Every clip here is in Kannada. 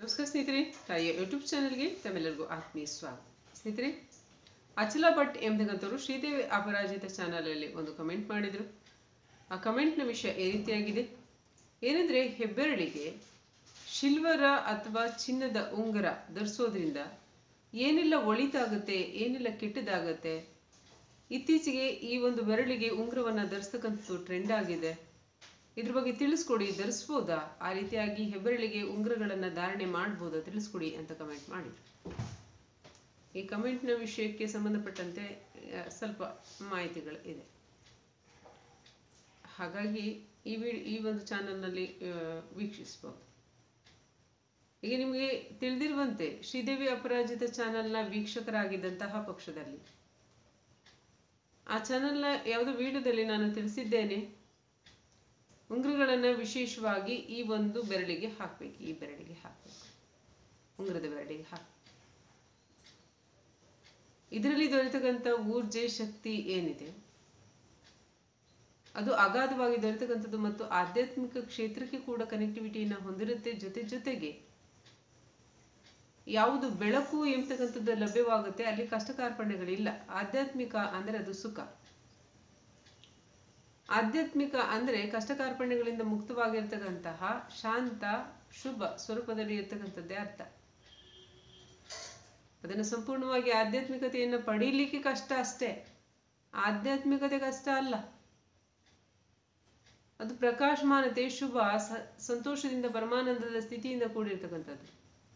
ನಮಸ್ಕಾರ ಸ್ನೇಹಿತರೆ ತಾಯಿಯ ಯೂಟ್ಯೂಬ್ ಚಾನಲ್ಗೆ ತಮ್ಮೆಲ್ಲರಿಗೂ ಆತ್ಮೀಯ ಸ್ವಾಗತ ಸ್ನೇಹಿತರೆ ಅಚಲ ಭಟ್ ಎಂಬತಕ್ಕಂಥವ್ರು ಶ್ರೀದೇವಿ ಅಪರಾಜಿತ ಚಾನಲಲ್ಲಿ ಒಂದು ಕಮೆಂಟ್ ಮಾಡಿದರು ಆ ಕಮೆಂಟ್ನ ವಿಷಯ ಈ ರೀತಿಯಾಗಿದೆ ಏನಂದರೆ ಹೆಬ್ಬೆರಳಿಗೆ ಶಿಲ್ವರ ಅಥವಾ ಚಿನ್ನದ ಉಂಗುರ ಧರಿಸೋದ್ರಿಂದ ಏನೆಲ್ಲ ಒಳಿತಾಗುತ್ತೆ ಏನೆಲ್ಲ ಕೆಟ್ಟದಾಗತ್ತೆ ಇತ್ತೀಚೆಗೆ ಈ ಒಂದು ಬೆರಳಿಗೆ ಉಂಗುರವನ್ನು ಧರಿಸ್ತಕ್ಕಂಥದ್ದು ಟ್ರೆಂಡ್ ಆಗಿದೆ ಇದ್ರ ಬಗ್ಗೆ ತಿಳಿಸ್ಕೊಡಿ ಧರಿಸ್ಬೋದಾ ಆ ರೀತಿಯಾಗಿ ಹೆಬ್ಬೆರಳಿಗೆ ಉಂಗುರಗಳನ್ನು ಧಾರಣೆ ಮಾಡ್ಬೋದಾ ತಿಳಿಸ್ಕೊಡಿ ಅಂತ ಕಮೆಂಟ್ ಮಾಡಿದ್ರು ಈ ಕಮೆಂಟ್ನ ವಿಷಯಕ್ಕೆ ಸಂಬಂಧಪಟ್ಟಂತೆ ಆ, ಸ್ವಲ್ಪ ಮಾಹಿತಿಗಳು ಇದೆ ಹಾಗಾಗಿ ಈ ವಿ ಈ ಒಂದು ಚಾನಲ್ನಲ್ಲಿ ವೀಕ್ಷಿಸ್ಬೋದು ಈಗ ನಿಮಗೆ ತಿಳಿದಿರುವಂತೆ ಶ್ರೀದೇವಿ ಅಪರಾಜಿತ ಚಾನಲ್ನ ವೀಕ್ಷಕರಾಗಿದ್ದಂತಹ ಪಕ್ಷದಲ್ಲಿ ಆ ಚಾನಲ್ನ ಯಾವುದೋ ವಿಡಿಯೋದಲ್ಲಿ ನಾನು ತಿಳಿಸಿದ್ದೇನೆ ಉಂಗುರಗಳನ್ನು ವಿಶೇಷವಾಗಿ ಈ ಒಂದು ಬೆರಳಿಗೆ ಹಾಕಬೇಕು ಈ ಬೆರಳಿಗೆ ಹಾಕಬೇಕು ಉಂಗುರದ ಬೆರಳಿಗೆ ಹಾಕಬೇಕು ಇದರಲ್ಲಿ ದೊರೆತಕ್ಕಂಥ ಊರ್ಜೆ ಶಕ್ತಿ ಏನಿದೆ ಅದು ಅಗಾಧವಾಗಿ ದೊರೆತಕ್ಕಂಥದ್ದು ಮತ್ತು ಆಧ್ಯಾತ್ಮಿಕ ಕ್ಷೇತ್ರಕ್ಕೆ ಕೂಡ ಕನೆಕ್ಟಿವಿಟಿಯನ್ನು ಹೊಂದಿರುತ್ತೆ ಜೊತೆ ಜೊತೆಗೆ ಯಾವುದು ಬೆಳಕು ಎಂಬತಕ್ಕಂಥದ್ದು ಲಭ್ಯವಾಗುತ್ತೆ ಅಲ್ಲಿ ಕಷ್ಟ ಕಾರ್ಪಣ್ಯಗಳಿಲ್ಲ ಆಧ್ಯಾತ್ಮಿಕ ಅಂದ್ರೆ ಅದು ಸುಖ ಆಧ್ಯಾತ್ಮಿಕ ಅಂದ್ರೆ ಕಷ್ಟ ಕಾರ್ಪಣ್ಯಗಳಿಂದ ಮುಕ್ತವಾಗಿರ್ತಕ್ಕಂತಹ ಶಾಂತ ಶುಭ ಸ್ವರೂಪದಲ್ಲಿ ಇರ್ತಕ್ಕಂಥದ್ದೇ ಅರ್ಥ ಅದನ್ನು ಸಂಪೂರ್ಣವಾಗಿ ಆಧ್ಯಾತ್ಮಿಕತೆಯನ್ನು ಪಡೀಲಿಕ್ಕೆ ಕಷ್ಟ ಅಷ್ಟೇ ಆಧ್ಯಾತ್ಮಿಕತೆ ಕಷ್ಟ ಅಲ್ಲ ಅದು ಪ್ರಕಾಶಮಾನತೆ ಶುಭ ಸ- ಸಂತೋಷದಿಂದ ಪರಮಾನಂದದ ಸ್ಥಿತಿಯಿಂದ ಕೂಡಿರ್ತಕ್ಕಂಥದ್ದು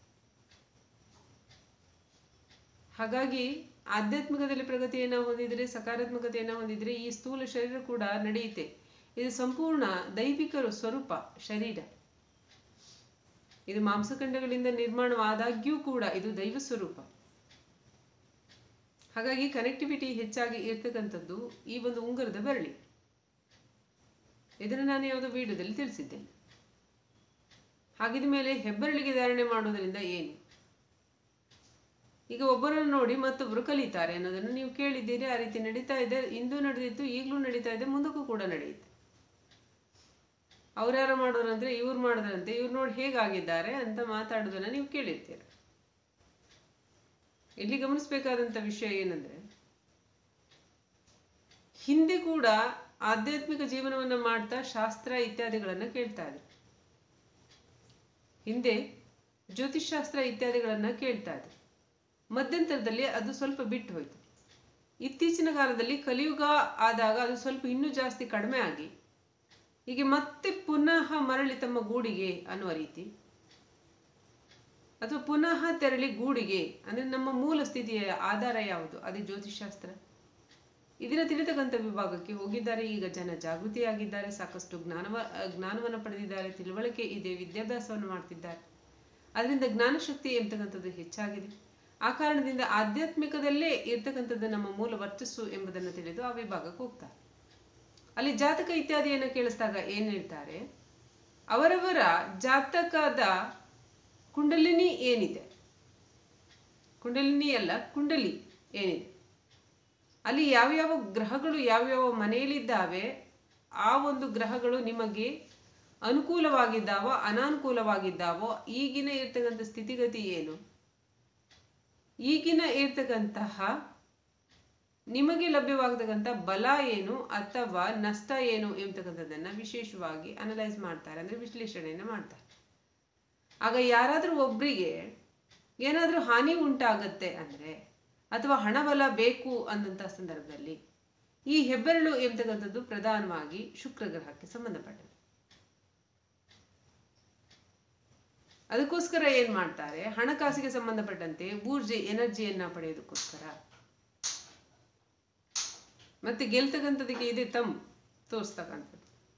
ಹಾಗಾಗಿ ಆಧ್ಯಾತ್ಮಿಕದಲ್ಲಿ ಪ್ರಗತಿಯನ್ನು ಹೊಂದಿದ್ರೆ ಸಕಾರಾತ್ಮಕತೆಯನ್ನು ಹೊಂದಿದ್ರೆ ಈ ಸ್ಥೂಲ ಶರೀರ ಕೂಡ ನಡೆಯುತ್ತೆ ಇದು ಸಂಪೂರ್ಣ ದೈವಿಕ ಸ್ವರೂಪ ಶರೀರ ಇದು ಮಾಂಸಖಂಡಗಳಿಂದ ನಿರ್ಮಾಣವಾದಾಗ್ಯೂ ಕೂಡ ಇದು ದೈವ ಸ್ವರೂಪ ಹಾಗಾಗಿ ಕನೆಕ್ಟಿವಿಟಿ ಹೆಚ್ಚಾಗಿ ಇರ್ತಕ್ಕಂಥದ್ದು ಈ ಒಂದು ಉಂಗುರದ ಬೆರಳಿ ಇದನ್ನು ನಾನು ಯಾವುದೋ ವಿಡಿಯೋದಲ್ಲಿ ತಿಳಿಸಿದ್ದೇನೆ ಹಾಗಿದ ಮೇಲೆ ಹೆಬ್ಬೆರಳಿಗೆ ಧಾರಣೆ ಮಾಡೋದ್ರಿಂದ ಏನು ಈಗ ಒಬ್ಬರನ್ನು ನೋಡಿ ಮತ್ತೊಬ್ಬರು ಕಲಿತಾರೆ ಅನ್ನೋದನ್ನು ನೀವು ಕೇಳಿದ್ದೀರಿ ಆ ರೀತಿ ನಡೀತಾ ಇದೆ ಇಂದು ನಡೆದಿತ್ತು ಈಗಲೂ ನಡೀತಾ ಇದೆ ಮುಂದಕ್ಕೂ ಕೂಡ ನಡೆಯುತ್ತೆ ಅವ್ರ್ಯಾರು ಮಾಡೋರಂದ್ರೆ ಇವ್ರು ಮಾಡೋದಂತೆ ಇವ್ರು ನೋಡಿ ಹೇಗಾಗಿದ್ದಾರೆ ಅಂತ ಮಾತಾಡೋದನ್ನ ನೀವು ಕೇಳಿರ್ತೀರ ಇಲ್ಲಿ ಗಮನಿಸಬೇಕಾದಂತ ವಿಷಯ ಏನಂದ್ರೆ ಹಿಂದೆ ಕೂಡ ಆಧ್ಯಾತ್ಮಿಕ ಜೀವನವನ್ನ ಮಾಡ್ತಾ ಶಾಸ್ತ್ರ ಇತ್ಯಾದಿಗಳನ್ನ ಕೇಳ್ತಾ ಇದ್ರು ಹಿಂದೆ ಜ್ಯೋತಿಷ್ಶಾಸ್ತ್ರ ಇತ್ಯಾದಿಗಳನ್ನ ಕೇಳ್ತಾ ಇದ್ರು ಮಧ್ಯಂತರದಲ್ಲಿ ಅದು ಸ್ವಲ್ಪ ಬಿಟ್ಟು ಹೋಯ್ತು ಇತ್ತೀಚಿನ ಕಾಲದಲ್ಲಿ ಕಲಿಯುಗ ಆದಾಗ ಅದು ಸ್ವಲ್ಪ ಇನ್ನೂ ಜಾಸ್ತಿ ಕಡಿಮೆ ಆಗಿ ಹೀಗೆ ಮತ್ತೆ ಪುನಃ ಮರಳಿ ತಮ್ಮ ಗೂಡಿಗೆ ಅನ್ನುವ ರೀತಿ ಅಥವಾ ಪುನಃ ತೆರಳಿ ಗೂಡಿಗೆ ಅಂದ್ರೆ ನಮ್ಮ ಮೂಲ ಸ್ಥಿತಿಯ ಆಧಾರ ಯಾವುದು ಅದೇ ಜ್ಯೋತಿಷಾಸ್ತ್ರ ಇದನ್ನ ತಿಳಿತಕ್ಕಂಥ ವಿಭಾಗಕ್ಕೆ ಹೋಗಿದ್ದಾರೆ ಈಗ ಜನ ಜಾಗೃತಿಯಾಗಿದ್ದಾರೆ ಸಾಕಷ್ಟು ಜ್ಞಾನವ ಜ್ಞಾನವನ್ನು ಪಡೆದಿದ್ದಾರೆ ತಿಳುವಳಿಕೆ ಇದೆ ವಿದ್ಯಾಭ್ಯಾಸವನ್ನು ಮಾಡ್ತಿದ್ದಾರೆ ಅದರಿಂದ ಜ್ಞಾನಶಕ್ತಿ ಎಂಬತಕ್ಕಂಥದ್ದು ಹೆಚ್ಚಾಗಿದೆ ಆ ಕಾರಣದಿಂದ ಆಧ್ಯಾತ್ಮಿಕದಲ್ಲೇ ಇರ್ತಕ್ಕಂಥದ್ದು ನಮ್ಮ ಮೂಲ ವರ್ಚಸ್ಸು ಎಂಬುದನ್ನು ತಿಳಿದು ಆ ವಿಭಾಗಕ್ಕೆ ಹೋಗ್ತಾರೆ ಅಲ್ಲಿ ಜಾತಕ ಇತ್ಯಾದಿಯನ್ನು ಕೇಳಿಸಿದಾಗ ಏನ್ ಹೇಳ್ತಾರೆ ಅವರವರ ಜಾತಕದ ಕುಂಡಲಿನಿ ಏನಿದೆ ಕುಂಡಲಿನಿ ಅಲ್ಲ ಕುಂಡಲಿ ಏನಿದೆ ಅಲ್ಲಿ ಯಾವ್ಯಾವ ಗ್ರಹಗಳು ಯಾವ್ಯಾವ ಮನೆಯಲ್ಲಿದ್ದಾವೆ ಆ ಒಂದು ಗ್ರಹಗಳು ನಿಮಗೆ ಅನುಕೂಲವಾಗಿದ್ದಾವೋ ಅನಾನುಕೂಲವಾಗಿದ್ದಾವೋ ಈಗಿನ ಇರ್ತಕ್ಕಂಥ ಸ್ಥಿತಿಗತಿ ಏನು ಈಗಿನ ಇರ್ತಕ್ಕಂತಹ ನಿಮಗೆ ಲಭ್ಯವಾಗತಕ್ಕಂಥ ಬಲ ಏನು ಅಥವಾ ನಷ್ಟ ಏನು ಎಂಬತಕ್ಕಂಥದ್ದನ್ನ ವಿಶೇಷವಾಗಿ ಅನಲೈಸ್ ಮಾಡ್ತಾರೆ ಅಂದ್ರೆ ವಿಶ್ಲೇಷಣೆಯನ್ನು ಮಾಡ್ತಾರೆ ಆಗ ಯಾರಾದ್ರೂ ಒಬ್ರಿಗೆ ಏನಾದ್ರೂ ಹಾನಿ ಉಂಟಾಗತ್ತೆ ಅಂದ್ರೆ ಅಥವಾ ಹಣಬಲ ಬೇಕು ಅಂದಂತ ಸಂದರ್ಭದಲ್ಲಿ ಈ ಹೆಬ್ಬೆರಳು ಎಂಬತಕ್ಕಂಥದ್ದು ಪ್ರಧಾನವಾಗಿ ಶುಕ್ರ ಗ್ರಹಕ್ಕೆ ಸಂಬಂಧಪಟ್ಟದ್ದು ಅದಕ್ಕೋಸ್ಕರ ಏನ್ ಮಾಡ್ತಾರೆ ಹಣಕಾಸಿಗೆ ಸಂಬಂಧಪಟ್ಟಂತೆ ಊರ್ಜೆ ಎನರ್ಜಿಯನ್ನ ಪಡೆಯೋದಕ್ಕೋಸ್ಕರ ಮತ್ತೆ ಗೆಲ್ತಕ್ಕಂಥದಕ್ಕೆ ಇದೆ ತಮ್ ತೋರಿಸ್ತಕ್ಕಂಥದ್ದು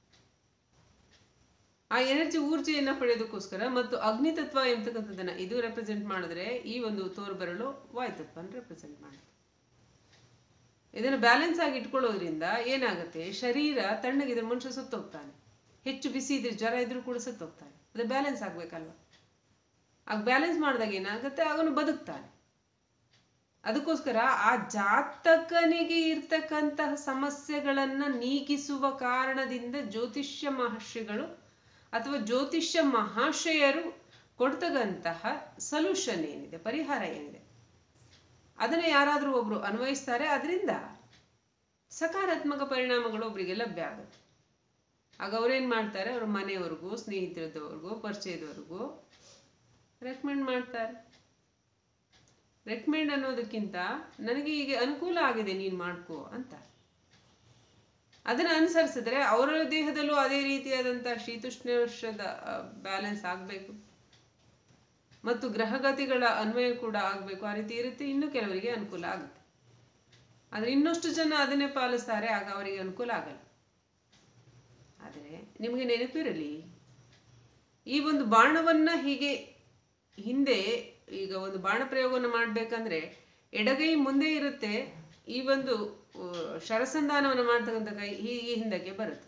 ಆ ಎನರ್ಜಿ ಊರ್ಜೆಯನ್ನ ಪಡೆಯೋದಕ್ಕೋಸ್ಕರ ಮತ್ತು ಅಗ್ನಿತತ್ವ ಎಂಬತಕ್ಕಂಥದ್ದನ್ನ ಇದು ರೆಪ್ರೆಸೆಂಟ್ ಮಾಡಿದ್ರೆ ಈ ಒಂದು ತೋರು ಬರಲು ವಾಯುತತ್ವನ ರೆಪ್ರೆಸೆಂಟ್ ಮಾಡುತ್ತೆ ಇದನ್ನು ಬ್ಯಾಲೆನ್ಸ್ ಆಗಿ ಇಟ್ಕೊಳ್ಳೋದ್ರಿಂದ ಏನಾಗುತ್ತೆ ಶರೀರ ತಣ್ಣಗಿದ್ರೆ ಮನುಷ್ಯ ಸತ್ತೋಗ್ತಾನೆ ಹೆಚ್ಚು ಬಿಸಿ ಇದ್ರೆ ಜ್ವರ ಇದ್ರೂ ಕೂಡ ಸತ್ತೋಗ್ತಾನೆ ಅದು ಬ್ಯಾಲೆನ್ಸ್ ಆಗ್ಬೇಕಲ್ವಾ ಆಗ ಬ್ಯಾಲೆನ್ಸ್ ಮಾಡಿದಾಗ ಏನಾಗುತ್ತೆ ಅವನು ಬದುಕ್ತಾನೆ ಅದಕ್ಕೋಸ್ಕರ ಆ ಜಾತಕನಿಗೆ ಇರ್ತಕ್ಕಂತಹ ಸಮಸ್ಯೆಗಳನ್ನ ನೀಗಿಸುವ ಕಾರಣದಿಂದ ಜ್ಯೋತಿಷ್ಯ ಮಹರ್ಷಿಗಳು ಅಥವಾ ಜ್ಯೋತಿಷ್ಯ ಮಹಾಶಯರು ಕೊಡ್ತಕ್ಕಂತಹ ಸೊಲ್ಯೂಷನ್ ಏನಿದೆ ಪರಿಹಾರ ಏನಿದೆ ಅದನ್ನು ಯಾರಾದರೂ ಒಬ್ರು ಅನ್ವಯಿಸ್ತಾರೆ ಅದರಿಂದ ಸಕಾರಾತ್ಮಕ ಪರಿಣಾಮಗಳು ಒಬ್ಬರಿಗೆ ಲಭ್ಯ ಆಗುತ್ತೆ ಆಗ ಅವ್ರೇನ್ ಮಾಡ್ತಾರೆ ಅವ್ರ ಮನೆಯವ್ರಿಗೂ ಸ್ನೇಹಿತರದವ್ರಿಗೂ ಪರಿಚಯದವ್ರಿಗೂ ರೆಕಮೆಂಡ್ ಮಾಡ್ತಾರೆ ರೆಕಮೆಂಡ್ ಅನ್ನೋದಕ್ಕಿಂತ ನನಗೆ ಈಗ ಅನುಕೂಲ ಆಗಿದೆ ನೀನು ಮಾಡ್ಕೋ ಅಂತ ಅದನ್ನ ಅನುಸರಿಸಿದ್ರೆ ಅವರ ದೇಹದಲ್ಲೂ ಅದೇ ರೀತಿಯಾದಂಥ ಶೀತುಷ್ಣದ ಬ್ಯಾಲೆನ್ಸ್ ಆಗಬೇಕು ಮತ್ತು ಗ್ರಹಗತಿಗಳ ಅನ್ವಯ ಕೂಡ ಆಗಬೇಕು ಆ ರೀತಿ ಇರುತ್ತೆ ಇನ್ನು ಕೆಲವರಿಗೆ ಅನುಕೂಲ ಆಗುತ್ತೆ ಆದ್ರೆ ಇನ್ನಷ್ಟು ಜನ ಅದನ್ನೇ ಪಾಲಿಸ್ತಾರೆ ಆಗ ಅವರಿಗೆ ಅನುಕೂಲ ಆಗಲ್ಲ ಆದರೆ ನಿಮಗೆ ನೆನಪಿರಲಿ ಈ ಒಂದು ಬಾಣವನ್ನ ಹೀಗೆ ಹಿಂದೆ ಈಗ ಒಂದು ಬಾಣ ಪ್ರಯೋಗವನ್ನು ಮಾಡ್ಬೇಕಂದ್ರೆ ಎಡಗೈ ಮುಂದೆ ಇರುತ್ತೆ ಈ ಒಂದು ಆ, ಶರಸಂಧಾನವನ್ನು ಮಾಡ್ತಕ್ಕಂಥ ಕೈ ಹೀಗೆ ಹಿಂದಕ್ಕೆ ಬರುತ್ತೆ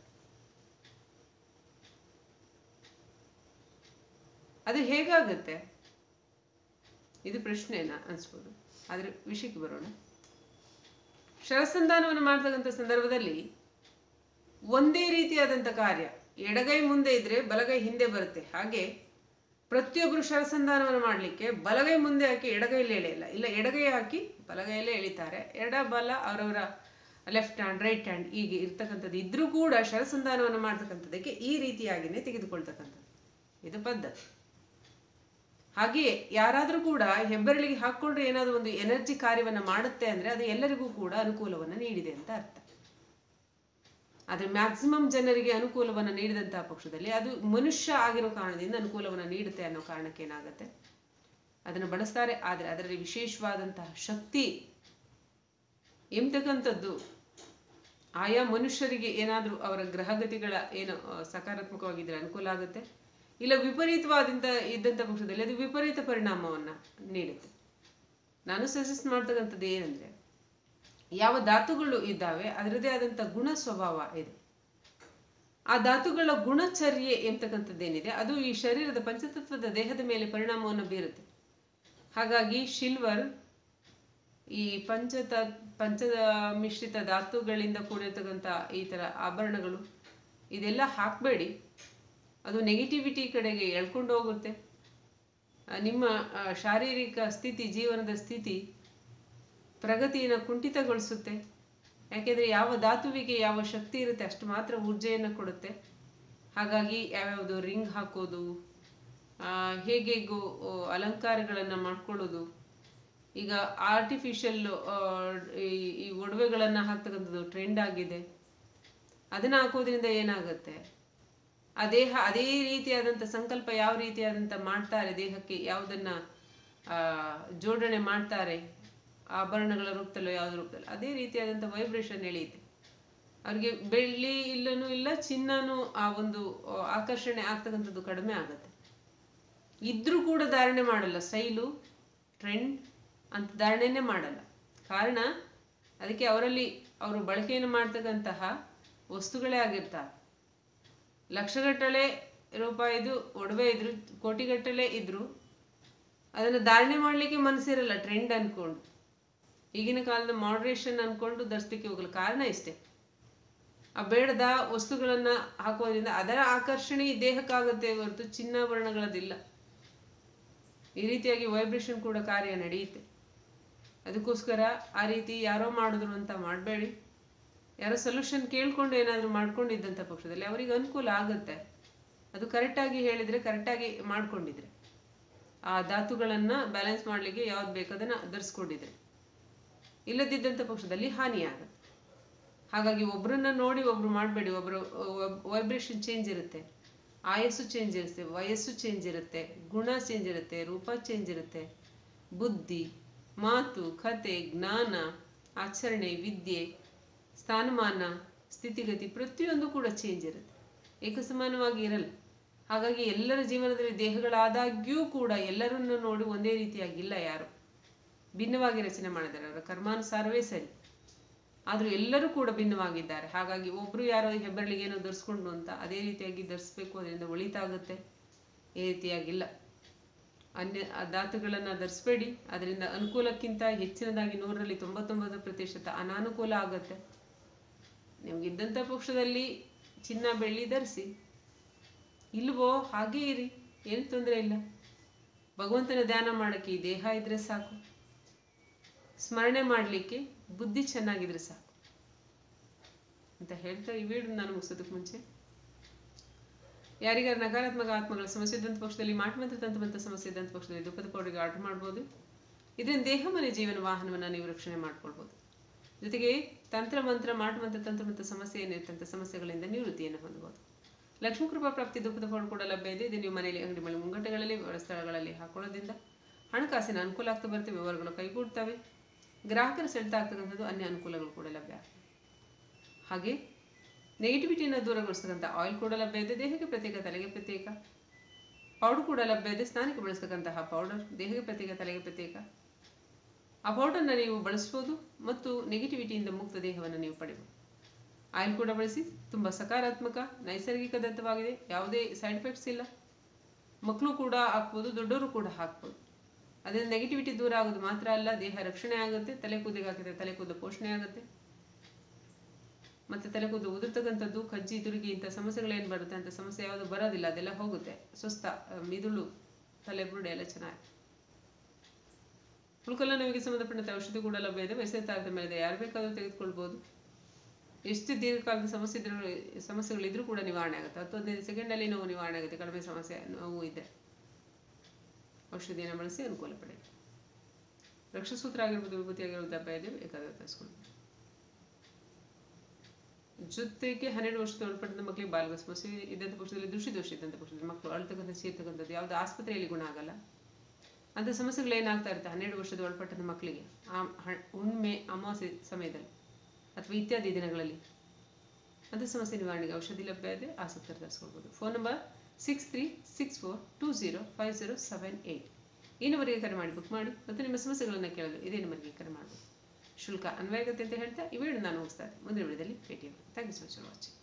ಅದು ಹೇಗಾಗುತ್ತೆ ಇದು ಪ್ರಶ್ನೆನ ಅನ್ಸ್ಬೋದು ಆದ್ರೆ ವಿಷಯಕ್ಕೆ ಬರೋಣ ಶರಸಂಧಾನವನ್ನು ಮಾಡ್ತಕ್ಕಂಥ ಸಂದರ್ಭದಲ್ಲಿ ಒಂದೇ ರೀತಿಯಾದಂಥ ಕಾರ್ಯ ಎಡಗೈ ಮುಂದೆ ಇದ್ರೆ ಬಲಗೈ ಹಿಂದೆ ಬರುತ್ತೆ ಹಾಗೆ ಪ್ರತಿಯೊಬ್ಬರು ಶರಸಂಧಾನವನ್ನು ಮಾಡಲಿಕ್ಕೆ ಬಲಗೈ ಮುಂದೆ ಹಾಕಿ ಎಡಗೈಯಲ್ಲಿ ಎಳೆಯಲ್ಲ ಇಲ್ಲ ಎಡಗೈ ಹಾಕಿ ಬಲಗೈಯಲ್ಲೇ ಎಳಿತಾರೆ ಎಡ ಬಲ ಅವರವರ ಲೆಫ್ಟ್ ಹ್ಯಾಂಡ್ ರೈಟ್ ಹ್ಯಾಂಡ್ ಹೀಗೆ ಇರ್ತಕ್ಕಂಥದ್ದು ಇದ್ರೂ ಕೂಡ ಶರಸಂಧಾನವನ್ನು ಮಾಡ್ತಕ್ಕಂಥದ್ದಕ್ಕೆ ಈ ರೀತಿಯಾಗಿನೇ ತೆಗೆದುಕೊಳ್ತಕ್ಕಂಥದ್ದು ಇದು ಪದ್ಧತಿ ಹಾಗೆಯೇ ಯಾರಾದರೂ ಕೂಡ ಹೆಬ್ಬೆರಳಿಗೆ ಹಾಕೊಂಡ್ರೆ ಏನಾದರೂ ಒಂದು ಎನರ್ಜಿ ಕಾರ್ಯವನ್ನ ಮಾಡುತ್ತೆ ಅಂದ್ರೆ ಅದು ಎಲ್ಲರಿಗೂ ಕೂಡ ಅನುಕೂಲವನ್ನ ನೀಡಿದೆ ಅಂತ ಅರ್ಥ ಆದ್ರೆ ಮ್ಯಾಕ್ಸಿಮಮ್ ಜನರಿಗೆ ಅನುಕೂಲವನ್ನ ನೀಡಿದಂತಹ ಪಕ್ಷದಲ್ಲಿ ಅದು ಮನುಷ್ಯ ಆಗಿರೋ ಕಾರಣದಿಂದ ಅನುಕೂಲವನ್ನ ನೀಡುತ್ತೆ ಅನ್ನೋ ಕಾರಣಕ್ಕೆ ಏನಾಗುತ್ತೆ ಅದನ್ನು ಬಳಸ್ತಾರೆ ಆದ್ರೆ ಅದರಲ್ಲಿ ವಿಶೇಷವಾದಂತಹ ಶಕ್ತಿ ಎಂತಕ್ಕಂಥದ್ದು ಆಯಾ ಮನುಷ್ಯರಿಗೆ ಏನಾದ್ರೂ ಅವರ ಗ್ರಹಗತಿಗಳ ಏನು ಆ, ಸಕಾರಾತ್ಮಕವಾಗಿದ್ರೆ ಅನುಕೂಲ ಆಗುತ್ತೆ ಇಲ್ಲ ವಿಪರೀತವಾದಂತ ಇದ್ದಂಥ ಪಕ್ಷದಲ್ಲಿ ಅದು ವಿಪರೀತ ಪರಿಣಾಮವನ್ನ ನೀಡುತ್ತೆ ನಾನು ಸಜೆಸ್ಟ್ ಮಾಡ್ತಕ್ಕಂಥದ್ದು ಏನಂದ್ರೆ ಯಾವ ಧಾತುಗಳು ಇದ್ದಾವೆ ಅದರದೇ ಆದಂಥ ಗುಣ ಸ್ವಭಾವ ಇದೆ ಆ ಧಾತುಗಳ ಗುಣಚರ್ಯೆ ಎಂತಕ್ಕಂಥದ್ದೇನಿದೆ ಅದು ಈ ಶರೀರದ ಪಂಚತತ್ವದ ದೇಹದ ಮೇಲೆ ಪರಿಣಾಮವನ್ನು ಬೀರುತ್ತೆ ಹಾಗಾಗಿ ಶಿಲ್ವರ್ ಈ ಪಂಚತ ಪಂಚದ ಮಿಶ್ರಿತ ಧಾತುಗಳಿಂದ ಕೂಡಿರ್ತಕ್ಕಂಥ ಈ ತರ ಆಭರಣಗಳು ಇದೆಲ್ಲ ಹಾಕಬೇಡಿ ಅದು ನೆಗೆಟಿವಿಟಿ ಕಡೆಗೆ ಎಳ್ಕೊಂಡು ಹೋಗುತ್ತೆ ಆ, ನಿಮ್ಮ ಆ, ಶಾರೀರಿಕ ಸ್ಥಿತಿ ಜೀವನದ ಸ್ಥಿತಿ ಪ್ರಗತಿಯನ್ನು ಕುಂಠಿತಗೊಳಿಸುತ್ತೆ ಯಾಕೆಂದ್ರೆ ಯಾವ ಧಾತುವಿಗೆ ಯಾವ ಶಕ್ತಿ ಇರುತ್ತೆ ಅಷ್ಟು ಮಾತ್ರ ಊರ್ಜೆಯನ್ನು ಕೊಡುತ್ತೆ ಹಾಗಾಗಿ ಯಾವ್ಯಾವುದು ರಿಂಗ್ ಹಾಕೋದು ಆ, ಹೇಗೆಗೋ ಆ, ಅಲಂಕಾರಗಳನ್ನ ಮಾಡ್ಕೊಳ್ಳೋದು ಈಗ ಆರ್ಟಿಫಿಷಿಯಲ್ ಈ ಒಡವೆಗಳನ್ನ ಹಾಕ್ತಕ್ಕಂಥದ್ದು ಟ್ರೆಂಡ್ ಆಗಿದೆ ಅದನ್ನ ಹಾಕೋದ್ರಿಂದ ಏನಾಗುತ್ತೆ ಆ ದೇಹ ಅದೇ ರೀತಿಯಾದಂಥ ಸಂಕಲ್ಪ ಯಾವ ರೀತಿಯಾದಂಥ ಮಾಡ್ತಾರೆ ದೇಹಕ್ಕೆ ಯಾವುದನ್ನ ಆ ಜೋಡಣೆ ಮಾಡ್ತಾರೆ ಆಭರಣಗಳ ರೂಪದಲ್ಲೋ ಯಾವ್ದು ರೂಪದಲ್ಲೋ ಅದೇ ರೀತಿಯಾದಂಥ ವೈಬ್ರೇಷನ್ ಎಳೆಯುತ್ತೆ ಅವ್ರಿಗೆ ಬೆಳ್ಳಿ ಇಲ್ಲನೂ ಇಲ್ಲ ಚಿನ್ನನೂ ಆ ಒಂದು ಆ, ಆಕರ್ಷಣೆ ಆಗ್ತಕ್ಕಂಥದ್ದು ಕಡಿಮೆ ಆಗುತ್ತೆ ಇದ್ರೂ ಕೂಡ ಧಾರಣೆ ಮಾಡಲ್ಲ ಸ್ಟೈಲು ಟ್ರೆಂಡ್ ಅಂತ ಧಾರಣೆನೇ ಮಾಡಲ್ಲ ಕಾರಣ ಅದಕ್ಕೆ ಅವರಲ್ಲಿ ಅವರು ಬಳಕೆಯನ್ನು ಮಾಡ್ತಕ್ಕಂತಹ ವಸ್ತುಗಳೇ ಆಗಿರ್ತಾರೆ ಲಕ್ಷಗಟ್ಟಲೆ ರೂಪಾಯಿದು ಒಡವೆ ಇದ್ರು ಕೋಟಿಗಟ್ಟಲೆ ಇದ್ರು ಅದನ್ನು ಧಾರಣೆ ಮಾಡಲಿಕ್ಕೆ ಮನಸ್ಸಿರಲ್ಲ ಟ್ರೆಂಡ್ ಅನ್ಕೊಂಡು ಈಗಿನ ಕಾಲದ ಮಾಡ್ರೇಷನ್ ಅನ್ಕೊಂಡು ಧರಿಸ್ಲಿಕ್ಕೆ ಹೋಗಲ್ಲ ಕಾರಣ ಇಷ್ಟೇ ಆ ಬೇಡದ ವಸ್ತುಗಳನ್ನ ಹಾಕೋದ್ರಿಂದ ಅದರ ಆಕರ್ಷಣೆ ಈ ದೇಹಕ್ಕಾಗತ್ತೆ ಹೊರತು ಚಿನ್ನಾಭರಣಗಳದಿಲ್ಲ ಈ ರೀತಿಯಾಗಿ ವೈಬ್ರೇಷನ್ ಕೂಡ ಕಾರ್ಯ ನಡೆಯುತ್ತೆ ಅದಕ್ಕೋಸ್ಕರ ಆ ರೀತಿ ಯಾರೋ ಮಾಡಿದ್ರು ಅಂತ ಮಾಡಬೇಡಿ ಯಾರೋ ಸೊಲ್ಯೂಷನ್ ಕೇಳ್ಕೊಂಡು ಏನಾದರೂ ಮಾಡ್ಕೊಂಡಿದ್ದಂಥ ಪಕ್ಷದಲ್ಲಿ ಅವರಿಗೆ ಅನುಕೂಲ ಆಗುತ್ತೆ ಅದು ಕರೆಕ್ಟಾಗಿ ಹೇಳಿದ್ರೆ ಕರೆಕ್ಟಾಗಿ ಮಾಡ್ಕೊಂಡಿದ್ರೆ ಆ ಧಾತುಗಳನ್ನ ಬ್ಯಾಲೆನ್ಸ್ ಮಾಡಲಿಕ್ಕೆ ಯಾವ್ದು ಬೇಕು ಅದನ್ನ ಧರಿಸ್ಕೊಂಡಿದ್ರೆ ಇಲ್ಲದಿದ್ದಂಥ ಪಕ್ಷದಲ್ಲಿ ಹಾನಿ ಆಗುತ್ತೆ ಹಾಗಾಗಿ ಒಬ್ರನ್ನ ನೋಡಿ ಒಬ್ರು ಮಾಡಬೇಡಿ ಒಬ್ರು ವೈಬ್ರೇಷನ್ ಚೇಂಜ್ ಇರುತ್ತೆ ಆಯಸ್ಸು ಚೇಂಜ್ ಇರುತ್ತೆ ವಯಸ್ಸು ಚೇಂಜ್ ಇರುತ್ತೆ ಗುಣ ಚೇಂಜ್ ಇರುತ್ತೆ ರೂಪ ಚೇಂಜ್ ಇರುತ್ತೆ ಬುದ್ಧಿ ಮಾತು ಕತೆ ಜ್ಞಾನ ಆಚರಣೆ ವಿದ್ಯೆ ಸ್ಥಾನಮಾನ ಸ್ಥಿತಿಗತಿ ಪ್ರತಿಯೊಂದು ಕೂಡ ಚೇಂಜ್ ಇರುತ್ತೆ ಏಕಸಮಾನವಾಗಿ ಇರಲ್ಲ ಹಾಗಾಗಿ ಎಲ್ಲರ ಜೀವನದಲ್ಲಿ ದೇಹಗಳಾದಾಗ್ಯೂ ಕೂಡ ಎಲ್ಲರನ್ನು ನೋಡಿ ಒಂದೇ ರೀತಿಯಾಗಿಲ್ಲ ಯಾರು ಭಿನ್ನವಾಗಿ ರಚನೆ ಮಾಡಿದ್ದಾರೆ ಅವರ ಕರ್ಮಾನುಸಾರವೇ ಸರಿ ಆದ್ರೂ ಎಲ್ಲರೂ ಕೂಡ ಭಿನ್ನವಾಗಿದ್ದಾರೆ ಹಾಗಾಗಿ ಒಬ್ರು ಯಾರೋ ಹೆಬ್ಬರಳಿಗೆ ಏನೋ ಧರಿಸ್ಕೊಂಡು ಅಂತ ಅದೇ ರೀತಿಯಾಗಿ ಧರಿಸ್ಬೇಕು ಅದರಿಂದ ಒಳಿತಾಗುತ್ತೆ ಈ ರೀತಿಯಾಗಿಲ್ಲ ಅನ್ಯ ಆ ಧಾತುಗಳನ್ನ ಧರಿಸ್ಬೇಡಿ ಅದರಿಂದ ಅನುಕೂಲಕ್ಕಿಂತ ಹೆಚ್ಚಿನದಾಗಿ ನೂರರಲ್ಲಿ ತೊಂಬತ್ತೊಂಬತ್ತು ಪ್ರತಿಶತ ಅನಾನುಕೂಲ ಆಗುತ್ತೆ ನಿಮ್ಗೆ ಇದ್ದಂಥ ಪಕ್ಷದಲ್ಲಿ ಚಿನ್ನ ಬೆಳ್ಳಿ ಧರಿಸಿ ಇಲ್ವೋ ಹಾಗೇ ಇರಿ ಏನು ತೊಂದರೆ ಇಲ್ಲ ಭಗವಂತನ ಧ್ಯಾನ ಮಾಡೋಕ್ಕೆ ಈ ದೇಹ ಇದ್ರೆ ಸಾಕು ಸ್ಮರಣೆ ಮಾಡಲಿಕ್ಕೆ ಬುದ್ಧಿ ಚೆನ್ನಾಗಿದ್ರೆ ಸಾಕು ಅಂತ ಹೇಳ್ತಾ ಈ ವಿಡಿಯೋ ನಾನು ಮುಗಿಸೋದಕ್ಕೆ ಮುಂಚೆ ಯಾರಿಗಾರ ನಕಾರಾತ್ಮಕ ಆತ್ಮಗಳ ಸಮಸ್ಯೆ ಇದ್ದಂಥ ಪಕ್ಷದಲ್ಲಿ ಮಾಟಮಂತ್ರ ತಂತ್ರಮಂತ್ರ ಸಮಸ್ಯೆ ಇದ್ದಂಥ ಪಕ್ಷದಲ್ಲಿ ದುಃಖದ ಪೌಡರ್ಗೆ ಆರ್ಡರ್ ಮಾಡ್ಬೋದು ಇದರಿಂದ ದೇಹ ಮನೆ ಜೀವನ ವಾಹನವನ್ನು ನೀವು ರಕ್ಷಣೆ ಮಾಡ್ಕೊಳ್ಬೋದು ಜೊತೆಗೆ ತಂತ್ರ ಮಂತ್ರ ಮಾಟಮಂತ್ರ ತಂತ್ರಮಂತ್ರ ಸಮಸ್ಯೆ ಏನಿರ್ತಂಥ ಸಮಸ್ಯೆಗಳಿಂದ ನಿವೃತ್ತಿಯನ್ನು ಹೊಂದಬಹುದು ಲಕ್ಷ್ಮೀ ಕೃಪಾ ಪ್ರಾಪ್ತಿ ದುಃಖದ ಪೌಡರ್ ಕೂಡ ಲಭ್ಯ ಇದೆ ಇದು ನೀವು ಮನೆಯಲ್ಲಿ ಅಂಗಡಿ ಮನೆ ಮುಂಗಟ್ಟುಗಳಲ್ಲಿ ಸ್ಥಳಗಳಲ್ಲಿ ಹಾಕೊಳ್ಳೋದ್ರಿಂದ ಹಣಕಾಸಿನ ಅನುಕೂಲ ಆಗ್ತಾ ಬರುತ್ತೆ ವ್ಯವಹಾರಗಳು ಕೈಗೂಡ್ತವೆ ಗ್ರಾಹಕರ ಸೆಳೆತ ಆಗ್ತಕ್ಕಂಥದ್ದು ಅನ್ಯ ಅನುಕೂಲಗಳು ಕೂಡ ಲಭ್ಯ ಆಗ್ತವೆ ಹಾಗೆ ನೆಗೆಟಿವಿಟಿಯನ್ನು ದೂರಗೊಳಿಸ್ತಕ್ಕಂಥ ಆಯಿಲ್ ಕೂಡ ಲಭ್ಯ ಇದೆ ದೇಹಕ್ಕೆ ಪ್ರತ್ಯೇಕ ತಲೆಗೆ ಪ್ರತ್ಯೇಕ ಪೌಡರ್ ಕೂಡ ಲಭ್ಯ ಇದೆ ಸ್ನಾನಕ್ಕೆ ಬಳಸ್ತಕ್ಕಂತಹ ಪೌಡರ್ ದೇಹಕ್ಕೆ ಪ್ರತ್ಯೇಕ ತಲೆಗೆ ಪ್ರತ್ಯೇಕ ಆ ಪೌಡರ್ನ ನೀವು ಬಳಸ್ಬೋದು ಮತ್ತು ನೆಗೆಟಿವಿಟಿಯಿಂದ ಮುಕ್ತ ದೇಹವನ್ನು ನೀವು ಪಡಿಬೋದು ಆಯಿಲ್ ಕೂಡ ಬಳಸಿ ತುಂಬ ಸಕಾರಾತ್ಮಕ ನೈಸರ್ಗಿಕ ದತ್ತವಾಗಿದೆ ಯಾವುದೇ ಸೈಡ್ ಎಫೆಕ್ಟ್ಸ್ ಇಲ್ಲ ಮಕ್ಕಳು ಕೂಡ ಹಾಕ್ಬೋದು ದೊಡ್ಡವರು ಕೂಡ ಹಾಕ್ಬೋದು ಅದರಿಂದ ನೆಗೆಟಿವಿಟಿ ದೂರ ಆಗೋದು ಮಾತ್ರ ಅಲ್ಲ ದೇಹ ರಕ್ಷಣೆ ಆಗುತ್ತೆ ತಲೆ ಕೂದಲಿಗೆ ಹಾಕಿದ್ರೆ ತಲೆ ಕೂದಲು ಪೋಷಣೆ ಆಗುತ್ತೆ ಮತ್ತೆ ತಲೆ ಕೂದಲು ಉದುರ್ತಕ್ಕಂಥದ್ದು ಕಜ್ಜಿ ತುರುಗಿ ಇಂಥ ಸಮಸ್ಯೆಗಳೇನು ಬರುತ್ತೆ ಅಂತ ಸಮಸ್ಯೆ ಯಾವುದು ಬರೋದಿಲ್ಲ ಅದೆಲ್ಲ ಹೋಗುತ್ತೆ ಸುಸ್ತ ಮಿದುಳು ತಲೆ ಬುರುಡೆ ಎಲ್ಲ ಚೆನ್ನಾಗಿ ಉಳ್ಕಲ್ಲ ನಮಗೆ ಸಂಬಂಧಪಟ್ಟಂತೆ ಔಷಧಿ ಕೂಡ ಲಭ್ಯ ಇದೆ ವಯಸ್ಸಿನ ತಾರತಮ್ಯ ಇದೆ ಯಾರು ಬೇಕಾದರೂ ತೆಗೆದುಕೊಳ್ಬೋದು ಎಷ್ಟು ದೀರ್ಘಕಾಲದ ಸಮಸ್ಯೆ ಇದ್ರೂ ಸಮಸ್ಯೆಗಳಿದ್ರೂ ಕೂಡ ನಿವಾರಣೆ ಆಗುತ್ತೆ ಹತ್ತು ಹದಿನೈದು ಸೆಕೆಂಡಲ್ಲಿ ನೋವು ನಿವಾರಣೆ ಆಗುತ್ತೆ ಕಡಿಮೆ ಸಮಸ್ಯೆ ನೋವು ಇದೆ ಔಷಧಿಯನ್ನು ಬಳಸಿ ಅನುಕೂಲ ಪಡೆಯಿರಿ ರಕ್ಷಸೂತ್ರ ಆಗಿರ್ಬೋದು ವಿಭೂತಿ ಆಗಿರ್ಬೋದು ದಪ್ಪ ಇದೆ ಬೇಕಾದ್ರೆ ತರಿಸ್ಕೊಂಡು ಜೊತೆಗೆ ಹನ್ನೆರಡು ವರ್ಷದ ಒಳಪಟ್ಟಂತ ಮಕ್ಕಳಿಗೆ ಬಾಲ್ಯ ಸಮಸ್ಯೆ ಇದ್ದಂಥ ಪಕ್ಷದಲ್ಲಿ ದೃಷ್ಟಿ ದೋಷ ಇದ್ದಂಥ ಪಕ್ಷದಲ್ಲಿ ಮಕ್ಕಳು ಅಳ್ತಕ್ಕಂಥ ಚೀರ್ತಕ್ಕಂಥದ್ದು ಯಾವುದು ಆಸ್ಪತ್ರೆಯಲ್ಲಿ ಗುಣ ಆಗಲ್ಲ ಅಂಥ ಸಮಸ್ಯೆಗಳು ಏನಾಗ್ತಾ ಇರುತ್ತೆ ಹನ್ನೆರಡು ವರ್ಷದ ಒಳಪಟ್ಟಂತ ಮಕ್ಕಳಿಗೆ ಆ ಹುಣ್ಣಿಮೆ ಅಮಾವಾಸ್ಯೆ ಸಮಯದಲ್ಲಿ ಅಥವಾ ಇತ್ಯಾದಿ ದಿನಗಳಲ್ಲಿ ಅಂಥ ಸಮಸ್ಯೆ ನಿವಾರಣೆಗೆ ಔಷಧಿ ಲಭ್ಯ ಇದೆ ಆಸಕ್ತರು ತರಿಸ್ಕೊಳ್ಬೋದು phone number six three six four two zero five zero seven eight ಈ ನಂಬರಿಗೆ ಕರೆ ಮಾಡಿ ಬುಕ್ ಮಾಡಿ ಮತ್ತು ನಿಮ್ಮ ಸಮಸ್ಯೆಗಳನ್ನು ಕೇಳಲು ಇದೇ ನಂಬರ್ಗೆ ಕರೆ ಮಾಡಬಹುದು ಶುಲ್ಕ ಅನ್ವಯಗತ್ತೆ ಅಂತ ಹೇಳ್ತಾ ಈ ವಿಡಿಯೋ ನಾನು ಮುಗಿಸ್ತಾ ಇದ್ದೆ ಮುಂದಿನ ವಿಡಿಯೋದಲ್ಲಿ ಭೇಟಿ thank you so much for watching